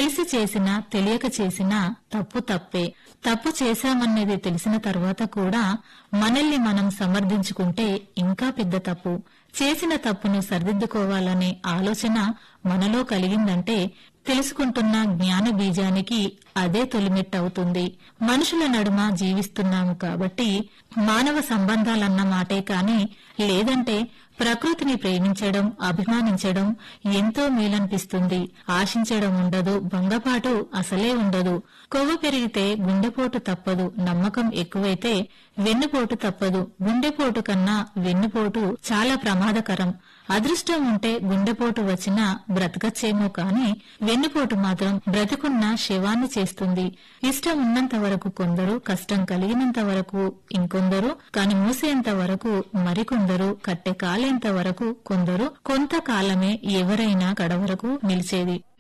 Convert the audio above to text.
తెలిసి చేసినా తెలియక చేసినా తప్పు తప్పే తప్పు చేశామనేది తెలిసిన తర్వాత కూడా మనల్ని మనం సమర్థించుకుంటే ఇంకా పెద్ద తప్పు చేసిన తప్పును సరిదిద్దుకోవాలనే ఆలోచన మనలో కలిగిందంటే తెలుసుకుంటున్న జ్ఞాన బీజానికి అదే తొలిమెట్టవుతుంది మనుషుల నడుమ జీవిస్తున్నాము కాబట్టి మానవ సంబంధాలన్న మాటే కాని లేదంటే ప్రకృతిని ప్రేమించడం అభిమానించడం ఎంతో మేలనిపిస్తుంది ఆశించడం ఉండదు భంగపాటు అసలే ఉండదు కొవ్వు పెరిగితే గుండెపోటు తప్పదు నమ్మకం ఎక్కువైతే వెన్నుపోటు తప్పదు గుండెపోటు కన్నా వెన్నుపోటు చాలా ప్రమాదకరం అదృష్టం ఉంటే గుండెపోటు వచ్చినా బ్రతకచ్చేమో కాని వెన్నుపోటు మాత్రం బ్రతికున్న శవాన్ని చేస్తుంది ఇష్టం ఉన్నంత వరకు కొందరు కష్టం కలిగినంత వరకు ఇంకొందరు కాని మూసేంత వరకు మరికొందరు కట్టె కాలేంత వరకు కొందరు కొంతకాలమే ఎవరైనా కడవరకు నిలిచేది